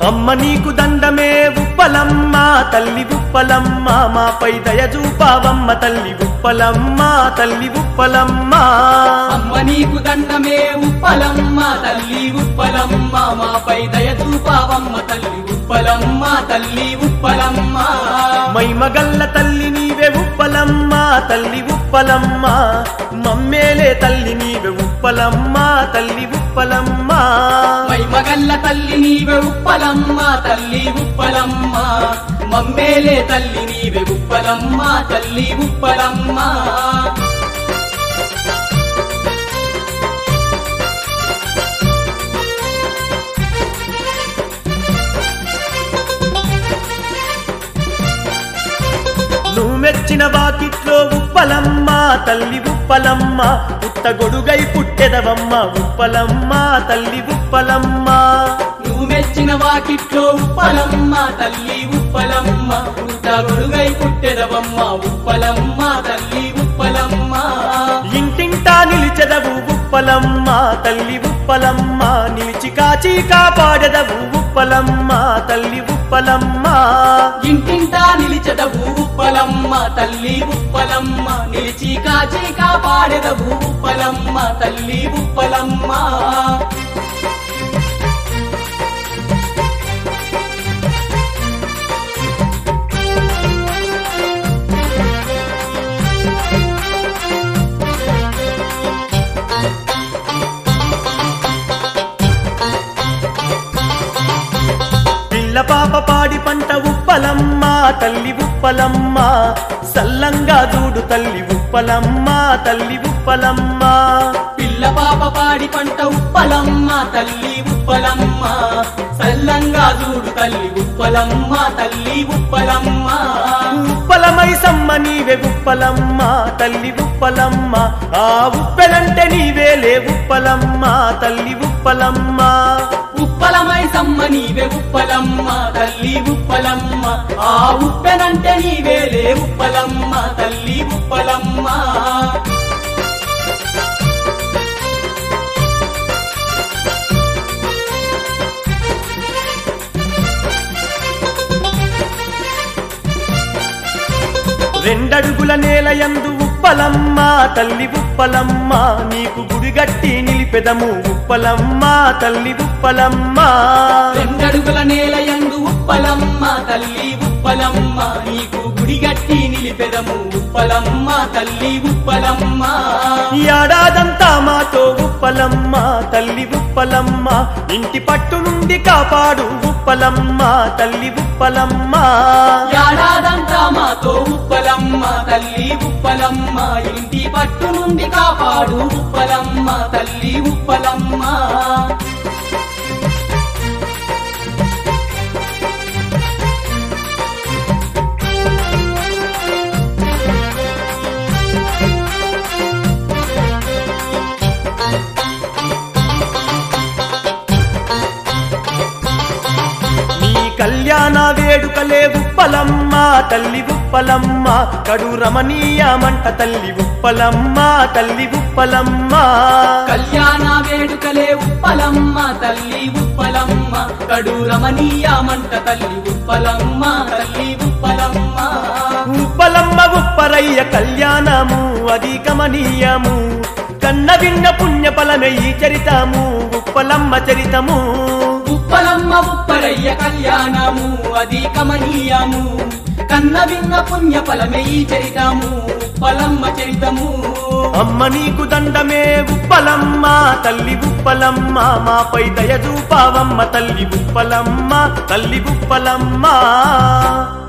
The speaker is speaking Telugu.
అమ్మ నీకు దండమే ఉప్పలమ్మ తల్లి ఉప్పలమ్మ మాపై దయచూపావమ్మ తల్లి ఉప్పలమ్మ తల్లి ఉప్పలమ్మ అమ్మ నీకు దండమే ఉప్పలమ్మ తల్లి ఉప్పలమ్మ మాపై దయ చూపావమ్మ తల్లి ఉప్పలమ్మ తల్లి ఉప్పలమ్మ మైమగల్ల తల్లి నీవే ఉప్పలమ్మ తల్లి ఉప్పలమ్మ మమ్మేలే తల్లి నీవే ఉప్పలమ్మ తల్లి ఉప్పలమ్మ మై మగల్ల తల్లి నీవే ఉప్పలమ్మ తల్లి ఉప్పలమ్మ మమ్మేలే తల్లి నీవే ఉప్పలమ్మ తల్లి ఉప్పలమ్మ నువ్వు మెచ్చిన వాకిట్లో ఉప్పలమ్మ తల్లి ఉప్పలమ్మ పుట్ట గొడుగై పుట్టెదవమ్మ ఉప్పలమ్మ తల్లి ఉప్పలమ్మ నువ్వు మెచ్చిన వాకిట్లో ఉప్పలమ్మ తల్లి ఉప్పలమ్మ పుట్ట గొడుగై పుట్టెదవమ్మ ఉప్పలమ్మ తల్లి ఉప్పలమ్మ ఇంటింటా నిలిచెదవు ఉప్పలమ్మ తల్లి ఉప్పలమ్మ నిలిచి కాచి కాపాడెదవు ఉప్పలమ్మ తల్లి ఉప్పలమ్మ ఇంటింటా నిలిచెదవు ఉప్పలమ్మ తల్లి ఉప్పలమ్మ నిలిచి కాచి కాపాడెదవు ఉప్పలమ్మ తల్లి ఉప్పలమ్మ పిల్ల పాప పాడి పంట ఉప్పలమ్మ తల్లి ఉప్పలమ్మ సల్లంగా చూడు తల్లి ఉప్పలమ్మ తల్లి ఉప్పలమ్మ పిల్ల పాప పాడి పంట ఉప్పలమ్మ తల్లి ఉప్పలమ్మ సల్లంగా చూడు తల్లి ఉప్పలమ్మ తల్లి ఉప్పలమ్మ ఉప్పలమై సమ్మ నీవే ఉప్పలమ్మ తల్లి ఉప్పలమ్మ ఆ ఉప్పెలంటే నీవేలే ఉప్పలమ్మ తల్లి ఉప్పలమ్మ ఉప్పలమై సమ్మ నీవే ఉప్పలమ్మ తల్లి ఉప్పలమ్మ ఆ ఉప్పెనంటే నీవేలే ఉప్పలమ్మ తల్లి ఉప్పలమ్మ రెండడుగుల నేల యందు ఉప్పలమ్మ తల్లి ఉప్పలమ్మ నీకు గుడిగట్టి నిలిపెదము ఉప్పలమ్మ తల్లి ఉప్పలమ్మ రెండడుగుల నేల యందు ఉప్పలమ్మ తల్లి ఉప్పలమ్మ నీకు గుడిగట్టి నిలిపెదము ఉప్పలమ్మ తల్లి ఉప్పలమ్మ ఏడాదంతా మాతో ఉప్పలమ్మ తల్లి ఉప్పలమ్మ ఇంటి పట్టు నుండి కాపాడు ఉప్పలమ్మ తల్లి ఉప్పలమ్మ ఏడాదంతా మాతో ఉప్పలమ్మ తల్లి ఉప్పలమ్మ ఇంటి పట్టు నుండి కాపాడు ఉప్పలమ్మ తల్లి ఉప్పలమ్మ నీ కళ్యాణ వేడుకలే ఉప్పలమ్మ తల్లి ఉప్పలమ్మ కడు రమణీయమంట తల్లి ఉప్పలమ్మ తల్లి ఉప్పలమ్మ కళ్యాణ వేడుకలే ఉప్పలమ్మ తల్లి ఉప్పలమ్మ కడు రమణీయమంట తల్లి ఉప్పలమ్మ తల్లి ఉప్పలమ్మ ఉప్పలమ్మ ఉప్పరయ్య కళ్యాణము అది గమనీయము కన్న విన్న పుణ్య ఫలమే ఈ చరితము ఉప్పలమ్మ చరితము ఉప్పలమ్మ ఉప్పరయ్య కళ్యాణము అది కమనీయము కన్న విన్న పుణ్య ఫలమే ఈ చరితము ఉప్పలమ్మ చరితము అమ్మ నీకు దండమే ఉప్పలమ్మ తల్లి ఉప్పలమ్మ మాపై దయచూపావమ్మ తల్లి ఉప్పలమ్మ తల్లి ఉప్పలమ్మ